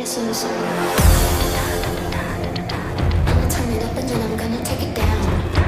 kisses. I'ma turn it up and then I'm gonna take it down.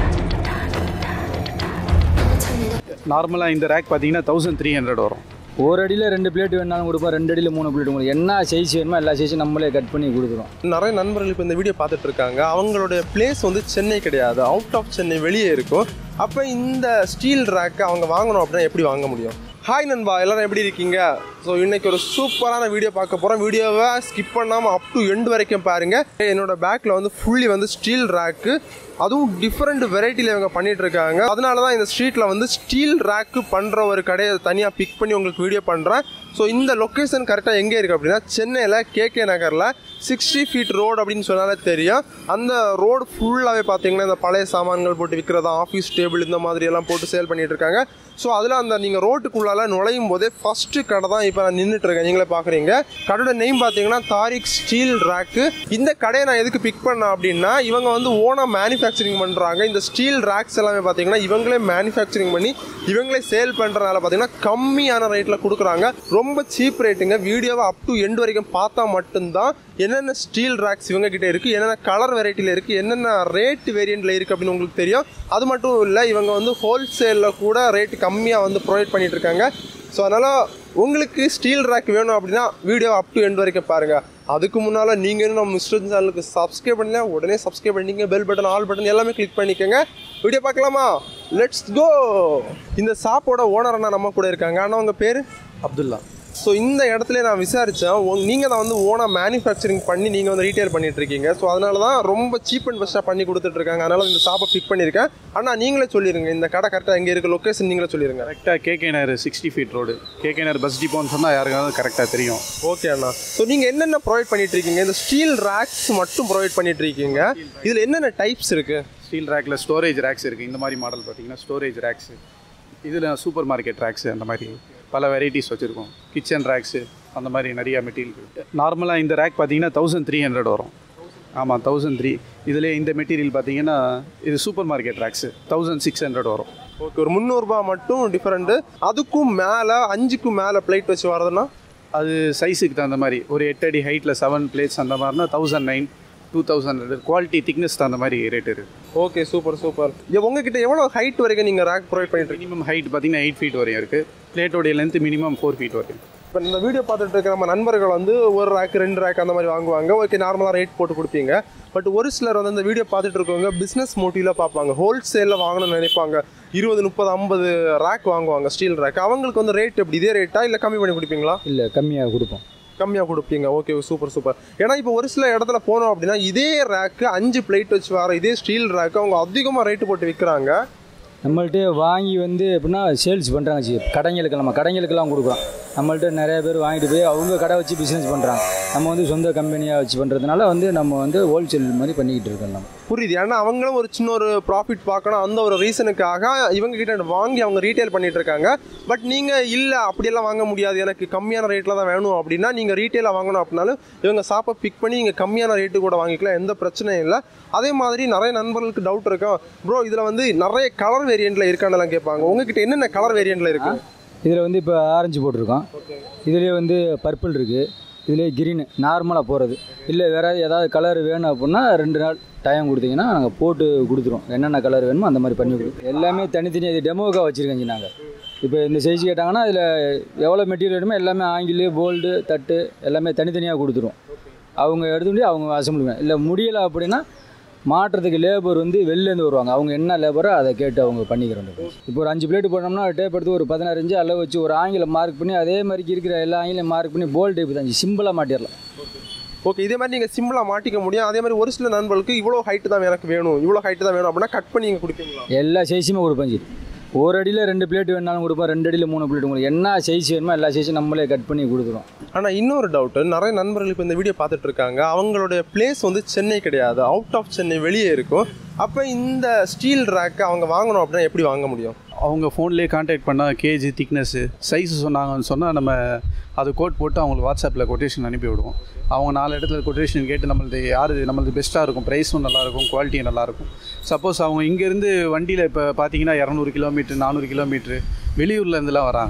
I'ma turn it up. நார்மலாக இந்த rack பார்த்தீங்கன்னா thousand three hundred வரும் ஒரு அடியில் ரெண்டு பிளேட் வேணாலும் கொடுப்போம் ரெண்டு அடியில் மூணு பிளேட் கொடுப்போம் என்ன சைஸ் வேணுமோ எல்லா சைஸும் நம்மளே கட் பண்ணி கொடுக்குறோம் நிறைய நண்பர்கள் இப்போ இந்த வீடியோ பார்த்துட்டு இருக்காங்க அவங்களுடைய பிளேஸ் வந்து சென்னை கிடையாது அவுட் ஆஃப் சென்னை வெளியே இருக்கும் அப்போ இந்த ஸ்டீல் ரேக்கை அவங்க வாங்கணும் அப்படின்னா எப்படி வாங்க முடியும் ஹாய் நண்பா எல்லாரும் எப்படி இருக்கீங்க ஸோ இன்னைக்கு ஒரு சூப்பரான வீடியோ பார்க்க போகிறோம் வீடியோவை ஸ்கிப் பண்ணாமல் அப் டு எண்டு வரைக்கும் பாருங்க என்னோட பேக்கில் வந்து ஃபுல்லி வந்து ஸ்டீல் ரேக்கு அதுவும் டிஃப்ரெண்ட் வெரைட்டியில் இவங்க பண்ணிட்டு இருக்காங்க அதனால தான் இந்த ஸ்ட்ரீட்டில் வந்து ஸ்டீல் ரேக்கு பண்ணுற ஒரு கடையை தனியாக பிக் பண்ணி உங்களுக்கு வீடியோ பண்ணுறேன் ஸோ இந்த லொக்கேஷன் கரெக்டாக எங்கே இருக்குது அப்படின்னா சென்னையில் கேகே நகரில் சிக்ஸ்டி ஃபீட் ரோடு அப்படின்னு சொன்னாலே தெரியும் அந்த ரோடு ஃபுல்லாகவே பார்த்தீங்கன்னா இந்த பழைய சாமான்கள் போட்டு விற்கிறதா ஆஃபீஸ் டேபிள் இந்த மாதிரி எல்லாம் போட்டு சேல் பண்ணிட்டு இருக்காங்க ஸோ அதில் அந்த நீங்கள் ரோட்டுக்குள்ளால நுழையும் போதே ஃபஸ்ட்டு கடை தான் இப்போ நான் நின்றுட்டு இருக்கேன் நீங்களே பார்க்குறீங்க கடையோட நேம் பார்த்தீங்கன்னா தாரிக் ஸ்டீல் ரேக்கு இந்த கடையை நான் எதுக்கு பிக் பண்ணேன் அப்படின்னா இவங்க வந்து ஓனாக மேனுஃபேக்சரிங் பண்ணுறாங்க இந்த ஸ்டீல் ரேக்ஸ் எல்லாமே பார்த்தீங்கன்னா இவங்களே மேனுஃபேக்சரிங் பண்ணி இவங்களே சேல் பண்ணுறதுனால பார்த்தீங்கன்னா கம்மியான ரேட்டில் கொடுக்குறாங்க ரொம்ப சீப் ரேட்டுங்க வீடியோவை அப் டு எண்ட் வரைக்கும் பார்த்தா மட்டும்தான் என்னென்ன ஸ்டீல் ரேக்ஸ் இவங்க கிட்ட இருக்குது என்னென்ன கலர் வெரைட்டியில் இருக்குது என்னென்ன ரேட் வேரியண்ட்டில் இருக்குது அப்படின்னு உங்களுக்கு தெரியும் அது மட்டும் இல்லை இவங்க வந்து ஹோல்சேலில் கூட ரேட் கம்மியாக வந்து ப்ரொவைட் பண்ணிட்டு இருக்காங்க ஸோ அதனால் உங்களுக்கு ஸ்டீல் ரேக் வேணும் அப்படின்னா வீடியோ அப் டு எண்ட் வரைக்கும் பாருங்கள் அதுக்கு முன்னால் நீங்கள் இன்னும் நம்ம மிஸ்டர் சேனலுக்கு சப்ஸ்கிரைப் பண்ணல உடனே சப்ஸ்கிரைப் பண்ணிங்க பெல் பட்டன் ஆல் பட்டன் எல்லாமே கிளிக் பண்ணிக்கோங்க வீடியோ பார்க்கலாமா லெட்ஸ் கோ இந்த ஷாப்போட ஓனர் அண்ணா நம்ம கூட இருக்காங்க ஆனால் உங்கள் பேர் அப்துல்லா ஸோ இந்த இடத்துல நான் விசாரித்தேன் நீங்கள் தான் வந்து ஓனாக மேனுஃபேக்சரிங் பண்ணி நீங்கள் வந்து ரீட்டைல் பண்ணிட்டு இருக்கீங்க ஸோ அதனால தான் ரொம்ப சீப் அண்ட் பெஸ்ட்டாக பண்ணி கொடுத்துட்டு இருக்காங்க அதனால இந்த ஷாப்பை பிக் பண்ணியிருக்கேன் ஆனால் நீங்களே சொல்லிடுங்க இந்த கடை கரெக்டாக எங்கே இருக்குது லொக்கேஷன் நீங்களே சொல்லிடுங்க கரெக்டாக KK Nagar sixty feet road KK Nagar bus டிப்போன்னு சொன்னால் யாருக்காவது கரெக்டாக தெரியும் ஓகே அண்ணா ஸோ நீங்கள் என்னென்ன ப்ரொவைட் பண்ணிட்டு இருக்கீங்க இந்த ஸ்டீல் ரேக்ஸ் மட்டும் ப்ரொவைட் பண்ணிட்டு இருக்கீங்க இதில் என்னென்ன டைப்ஸ் இருக்குது ஸ்டீல் ரேக்கில் ஸ்டோரேஜ் ரேக்ஸ் இருக்குது இந்த மாதிரி மாடல் பார்த்தீங்கன்னா ஸ்டோரேஜ் ரேக்ஸு இதில் சூப்பர் மார்க்கெட் ரேக்ஸு அந்த மாதிரி பல வெரைட்டிஸ் வச்சுருக்கோம் கிச்சன் ரேக்ஸு அந்த மாதிரி நிறையா மெட்டீரியல் நார்மலாக இந்த ரேக் பார்த்தீங்கன்னா தௌசண்ட் த்ரீ ஹண்ட்ரட் வரும் ஆமாம் தௌசண்ட் த்ரீ இதில் இந்த மெட்டீரியல் பார்த்தீங்கன்னா இது super market racks thousand six hundred வரும் ஓகே ஒரு முந்நூறுரூபா மட்டும் டிஃப்ரெண்ட்டு அதுக்கும் மேலே அஞ்சுக்கும் மேலே பிளேட் வச்சு வரதுன்னா அது சைஸுக்கு தகுந்த மாதிரி ஒரு எட்டு அடி ஹைட்டில் செவன் பிளேட்ஸ் அந்த மாதிரினா thousand nine two thousand quality thickness தகுந்த மாதிரி ரேட் இருக்குது ஓகே சூப்பர் சூப்பர் உங்ககிட்ட எவ்வளோ ஹைட் வரைக்கும் நீங்கள் ரேக் ப்ரொவைட் பண்ணிட்டு இருக்கீங்க மினிமம் ஹைட் பார்த்தீங்கன்னா எயிட் ஃபீட் வரையும் இருக்குது பிளேட்டோடைய லென்த் மினிமம் ஃபோர் ஃபீட் வரையும் இப்போ இந்த வீடியோ பார்த்துட்டு இருக்க நம்ம நண்பர்கள் வந்து ஒரு ரேக் ரெண்டு ரேக் அந்த மாதிரி வாங்குவாங்க ஓகே நார்மலாக ரேட் போட்டு கொடுப்பீங்க பட் ஒரு சிலர் வந்து இந்த வீடியோ பார்த்துட்டு இருக்கவங்க பிஸ்னஸ் மோட்டிவில் பார்ப்பாங்க ஹோல்சேலில் வாங்கணும்னு நினைப்பாங்க இருபது முப்பது ஐம்பது ரேக் வாங்குவாங்க ஸ்டீல் ரேக் அவங்களுக்கு வந்து ரேட் எப்படி இதே ரேட்டா இல்லை கம்மி பண்ணி கொடுப்பீங்களா இல்லை கம்மியாக கொடுப்போம் கம்மியாக கொடுப்பீங்க ஓகே சூப்பர் சூப்பர் ஏன்னா இப்போ ஒரு சில இடத்துல போனோம் அப்படின்னா இதே ரேக்கு அஞ்சு பிளேட் வச்சு வர இதே ஸ்டீல் ரேக்கு அவங்க அதிகமாக ரேட்டு போட்டு விற்கிறாங்க நம்மள்ட்ட வாங்கி வந்து எப்படின்னா சேல்ஸ் பண்ணுறாங்க சி கடைங்களுக்கு நம்ம கடைங்களுக்கெல்லாம் கொடுக்குறோம் நம்மள்ட்ட நிறைய பேர் வாங்கிட்டு போய் அவங்க கடை வச்சு பிஸ்னஸ் பண்ணுறாங்க நம்ம வந்து சொந்த கம்பெனியாக வச்சு பண்ணுறதுனால வந்து நம்ம வந்து ஹோல்சேல் மாதிரி பண்ணிக்கிட்டு இருக்கோம் நம்ம புரியுது ஏன்னா அவங்களும் ஒரு சின்ன ஒரு ப்ராஃபிட் பார்க்கணும் அந்த ஒரு ரீசனுக்காக இவங்க கிட்ட வாங்கி அவங்க ரீட்டைல் பண்ணிட்டு இருக்காங்க பட் நீங்கள் இல்லை அப்படியெல்லாம் வாங்க முடியாது எனக்கு கம்மியான ரேட்டில் தான் வேணும் அப்படின்னா நீங்கள் ரீட்டைலாக வாங்கணும் அப்படின்னாலும் இவங்க ஷாப்பை பிக் பண்ணி நீங்கள் கம்மியான ரேட்டு கூட வாங்கிக்கலாம் எந்த பிரச்சனையும் இல்லை அதே மாதிரி நிறைய நண்பர்களுக்கு டவுட் இருக்கும் ப்ரோ இதில் வந்து நிறைய கலர் வேரியண்ட்டில் இருக்கானெல்லாம் கேட்பாங்க உங்ககிட்ட என்னென்ன கலர் வேரியண்ட்டில் இருக்கு இதில் வந்து இப்போ ஆரஞ்சு போட்டிருக்கோம் இதுலேயே வந்து பர்பிள் இருக்குது இதுலேயே கிரீனு நார்மலாக போகிறது இல்லை வேறு ஏதாவது கலர் வேணும் அப்படின்னா ரெண்டு நாள் டைம் கொடுத்தீங்கன்னா நாங்கள் போட்டு கொடுத்துருவோம் என்னென்ன கலர் வேணுமோ அந்த மாதிரி பண்ணி கொடுத்துருவோம் எல்லாமே தனித்தனி இது டெமோக்காக வச்சுருக்கோங்க நாங்கள் இப்போ இந்த சைஸ் கேட்டாங்கன்னா அதில் எவ்வளோ மெட்டீரியல் வேணுமோ எல்லாமே ஆங்கிலு போல்டு தட்டு எல்லாமே தனித்தனியாக கொடுத்துருவோம் அவங்க எடுத்துட்டு அவங்க அசம்பிள் இல்லை முடியலை அப்படின்னா மாட்டுறதுக்கு லேபர் வந்து வெளிலேருந்து வருவாங்க அவங்க என்ன லேபரோ அதை கேட்டு அவங்க பண்ணிக்கிறோம் இப்போ ஒரு அஞ்சு பிளேட் போட்டோம்னா டேப் எடுத்து ஒரு பதினாறு இன்ச்சு அளவு வச்சு ஒரு ஆங்கிலம் மார்க் பண்ணி அதே மாதிரி இருக்கிற எல்லா ஆங்கிலையும் மார்க் பண்ணி போல் டைப் தான் சிம்பிளாக மாட்டிடலாம் ஓகே இதே மாதிரி நீங்கள் சிம்பிளாக மாட்டிக்க முடியும் அதே மாதிரி ஒரு சில நண்பர்களுக்கு இவ்வளோ ஹைட்டு தான் எனக்கு வேணும் இவ்வளோ ஹைட்டு தான் வேணும் அப்படின்னா கட் பண்ணி நீங்கள் கொடுப்பீங்களா எல்லா சைஸுமே கொடுப்போம் ஜி ஒரு அடியில் ரெண்டு பிளேட் வேணாலும் கொடுப்போம் ரெண்டு அடியில் மூணு பிளேட் உங்களுக்கு என்ன சைஸ் வேணுமோ எல்லா சைஸும் நம்மளே கட் பண்ணி கொடுத்துருவோம் ஆனால் இன்னொரு டவுட்டு நிறைய நண்பர்கள் இப்போ இந்த வீடியோ பார்த்துட்டு இருக்காங்க அவங்களுடைய பிளேஸ் வந்து சென்னை கிடையாது அவுட் ஆஃப் சென்னை வெளியே இருக்கும் அப்போ இந்த ஸ்டீல் ரேக்கை அவங்க வாங்கணும் அப்படின்னா எப்படி வாங்க முடியும் அவங்க ஃபோன்லேயே காண்டாக்ட் பண்ணால் கேஜி திக்னஸ்ஸு சைஸ் சொன்னாங்கன்னு சொன்னால் நம்ம அது கோட் போட்டு அவங்களுக்கு வாட்ஸ்அப்பில் கொட்டேஷன் அனுப்பி விடுவோம் அவங்க நாலு இடத்துல கொட்டேஷன் கேட்டு நம்மளது யார் நம்மளது பெஸ்ட்டாக இருக்கும் ப்ரைஸும் நல்லாயிருக்கும் குவாலிட்டியும் நல்லாயிருக்கும் சப்போஸ் அவங்க இங்கேருந்து வண்டியில் இப்போ பார்த்தீங்கன்னா இரநூறு கிலோமீட்டர் நானூறு கிலோமீட்ரு வெளியூர்லேருந்துலாம் வராங்க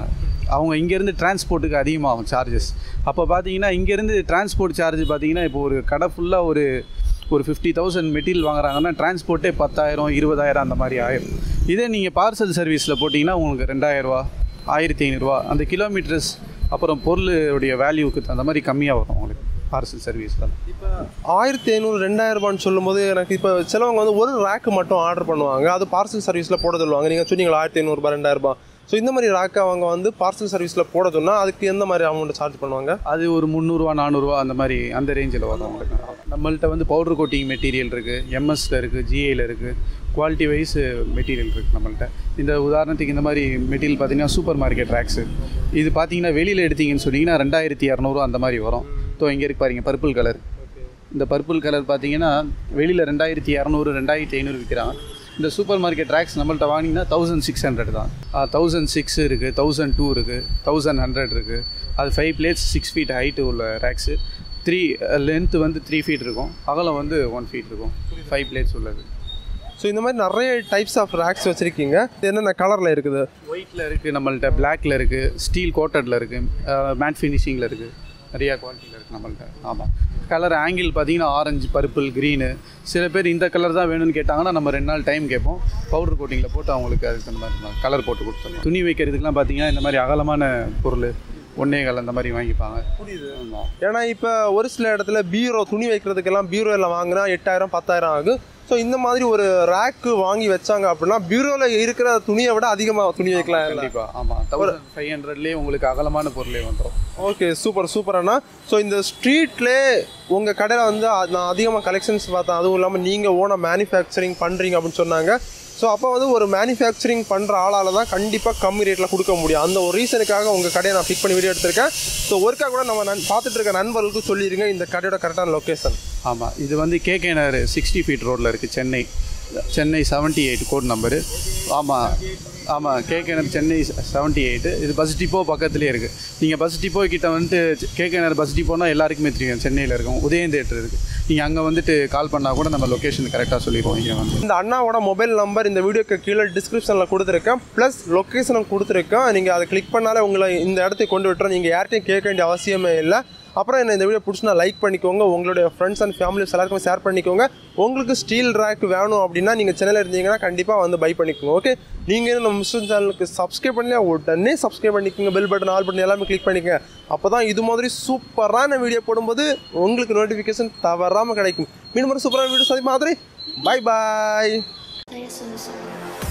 அவங்க இங்கேருந்து டிரான்ஸ்போர்ட்டுக்கு அதிகமாகும் சார்ஜஸ் அப்போ பார்த்தீங்கன்னா இங்கேருந்து டிரான்ஸ்போர்ட் சார்ஜ் பார்த்தீங்கன்னா இப்போ ஒரு கடை ஃபுல்லாக ஒரு ஒரு ஃபிஃப்டி தௌசண்ட் மெட்டீரியல் வாங்குறாங்கன்னா டிரான்ஸ்போர்ட்டே பத்தாயிரம் இருபதாயிரம் அந்த மாதிரி ஆயிரும் இதே நீங்கள் பார்சல் சர்வீஸில் போட்டிங்கன்னா உங்களுக்கு ரெண்டாயிரரூவா ஆயிரத்தி ஐநூறுரூவா அந்த கிலோமீட்டர்ஸ் அப்புறம் பொருளுடைய வேல்யூக்கு தகுந்த மாதிரி கம்மியாக வரும் உங்களுக்கு பார்சல் சர்வீஸில் இப்போ ஆயிரத்தி ஐநூறு ரெண்டாயிரம் ரூபான்னு சொல்லும்போது எனக்கு இப்போ சிலவங்க வந்து ஒரு ரேக்கு மட்டும் ஆர்டர் பண்ணுவாங்க அது பார்சல் சர்வீஸில் போட சொல்லுவாங்க நீங்கள் சொன்னீங்களா ஆயிரத்தி ஐநூறுபா ரெண்டாயிரம் ரூபாய் ஸோ இந்த மாதிரி ரேக்கு அவங்க வந்து பார்சல் சர்வீஸில் போட சொன்னால் அதுக்கு எந்த மாதிரி அமௌண்ட் சார்ஜ் பண்ணுவாங்க அது ஒரு முந்நூறுரூவா நானூறுரூவா அந்த மாதிரி அந்த ரேஞ்சில் வரும் உங்களுக்கு நம்மள்ட்ட வந்து பவுடர் கோட்டிங் மெட்டீரியல் இருக்குது எம்எஸ்ல இருக்குது ஜிஏல இருக்குது குவாலிட்டி வைஸ் மெட்டீரியல் இருக்குது நம்மள்ட்ட இந்த உதாரணத்துக்கு இந்த மாதிரி மெட்டீரியல் பார்த்தீங்கன்னா சூப்பர் மார்க்கெட் ரேக்ஸு இது பார்த்தீங்கன்னா வெளியில் எடுத்தீங்கன்னு சொன்னீங்கன்னா ரெண்டாயிரத்தி இரநூறுவா அந்த மாதிரி வரும் ஸோ இங்கே இருக்கு பாருங்க பர்பிள் கலர் இந்த பர்பிள் கலர் பார்த்தீங்கன்னா வெளியில் ரெண்டாயிரத்தி இரநூறு ரெண்டாயிரத்தி ஐநூறு விற்கிறாங்க இந்த சூப்பர் மார்க்கெட் ரேக்ஸ் நம்மள்ட்ட வாங்கினீங்கன்னா தௌசண்ட் சிக்ஸ் ஹண்ட்ரட் தான் தௌசண்ட் சிக்ஸ் இருக்குது தௌசண்ட் டூ இருக்குது தௌசண்ட் ஹண்ட்ரட் இருக்குது அது five plates six feet height உள்ள ரேக்ஸு த்ரீ லென்த்து வந்து த்ரீ ஃபீட் இருக்கும் அகலம் வந்து ஒன் ஃபீட் இருக்கும் ஃபைவ் பிளேட்ஸ் உள்ளது ஸோ இந்த மாதிரி நிறைய டைப்ஸ் ஆஃப் ரேக்ஸ் வச்சுருக்கீங்க என்னென்ன கலரில் இருக்குது ஒயிட்டில் இருக்குது நம்மள்ட்ட பிளாக்ல இருக்குது ஸ்டீல் கோட்டடில் இருக்குது மேட் ஃபினிஷிங்கில் இருக்குது நிறையா குவாலிட்டியில் இருக்குது நம்மள்ட்ட ஆமாம் கலர் ஆங்கிள் பார்த்தீங்கன்னா ஆரஞ்சு பர்பிள் க்ரீனு சில பேர் இந்த கலர் தான் வேணும்னு கேட்டாங்கன்னா நம்ம ரெண்டு நாள் டைம் கேட்போம் பவுடர் கோட்டிங்கில் போட்டு அவங்களுக்கு அதுக்கு அந்த மாதிரி கலர் போட்டு கொடுத்துருவோம் துணி வைக்கிறதுக்குலாம் பார்த்தீங்கன்னா இந்த மாதிரி அகலமான பொருள் ஒன்னே கால் அந்த மாதிரி வாங்கிப்பாங்க புரியுது ஆமாம் ஏன்னா இப்போ ஒரு சில இடத்துல பீரோ துணி வைக்கிறதுக்கெல்லாம் பீரோ எல்லாம் வாங்கினா எட்டாயிரம் பத்தாயிரம் ஆகும் ஸோ இந்த மாதிரி ஒரு ரேக்கு வாங்கி வச்சாங்க அப்படின்னா பீரோவில் இருக்கிற துணியை விட அதிகமாக துணி வைக்கலாம் இல்ல? கண்டிப்பாக ஆமாம் தௌசண்ட் ஃபைவ் ஹண்ட்ரட்லேயே உங்களுக்கு அகலமான பொருளே வந்துடும் ஓகே சூப்பர் சூப்பர் அண்ணா ஸோ இந்த ஸ்ட்ரீட்லே உங்கள் கடையில் வந்து அ- நான் அதிகமாக கலெக்ஷன்ஸ் பார்த்தேன் அதுவும் இல்லாமல் நீங்கள் ஓனாக மேனுஃபேக்சரிங் பண்ணுறீங்க அப்படின்னு சொன்னாங்க ஸோ அப்போ வந்து ஒரு மேனுஃபேக்சரிங் பண்ணுற ஆளால் தான் கண்டிப்பாக கம்மி ரேட்டில் கொடுக்க முடியும் அந்த ஒரு ரீசனுக்காக உங்கள் கடையை நான் பிக் பண்ணி வீடியோ எடுத்திருக்கேன் ஸோ ஒருக்கா கூட நம்ம நன் பார்த்துட்டு இருக்க நண்பர்களுக்கு சொல்லிடுங்க இந்த கடையோட கரெக்டான லொக்கேஷன் ஆமாம் இது வந்து கேகே நகர் சிக்ஸ்டி ஃபீட் ரோட்டில் இருக்குது Chennai Chennai seventy eight code number ஆமாம் ஆமாம் KK Nagar Chennai seventy eight இது பஸ் டிப்போ பக்கத்துலேயே இருக்குது நீங்கள் பஸ் டிப்போ கிட்ட வந்துட்டு கேகே நகர் பஸ் டிப்போனா எல்லாருக்குமே தெரியும் சென்னையில் இருக்கும் உதயம் தேட்டர் இருக்குது நீங்கள் அங்கே வந்துட்டு கால் பண்ணால் கூட நம்ம லொக்கேஷன் கரெக்டாக சொல்லிடுவோம் இங்கே வந்து இந்த அண்ணாவோட மொபைல் நம்பர் இந்த வீடியோக்கு கீழே டிஸ்கிரிப்ஷனில் கொடுத்துருக்கேன் ப்ளஸ் லொக்கேஷனும் கொடுத்துருக்கேன் நீங்கள் அதை கிளிக் பண்ணாலே உங்களை இந்த இடத்துக்கு கொண்டு விட்டுறோம் நீங்கள் யார்ட்டையும் கேட்க வேண்டிய அவசியமே இல்லை அப்புறம் என்ன இந்த வீடியோ பிடிச்சினா லைக் பண்ணிக்கோங்க உங்களுடைய ஃப்ரெண்ட்ஸ் அண்ட் ஃபேமிலிஸ் எல்லாருக்கும் ஷேர் பண்ணிக்கோங்க உங்களுக்கு ஸ்டீல் ரேக் வேணும் அப்படின்னா நீங்கள் சென்னையில் இருந்தீங்கன்னா கண்டிப்பாக வந்து பை பண்ணிக்கோங்க ஓகே நீங்கள் நம்ம மிஸ்டர் சேனலுக்கு சப்ஸ்கிரைப் பண்ணல உடனே சப்ஸ்கிரைப் பண்ணிக்கோங்க பெல் பட்டன் ஆல் பட்டன் எல்லாமே கிளிக் பண்ணிக்கோங்க அப்போ தான் இது மாதிரி சூப்பரான வீடியோ போடும்போது உங்களுக்கு நோட்டிஃபிகேஷன் தவறாமல் கிடைக்கும் மீண்டும் ஒரு சூப்பரான வீடியோ சதி மாதிரி bye bye Play a song.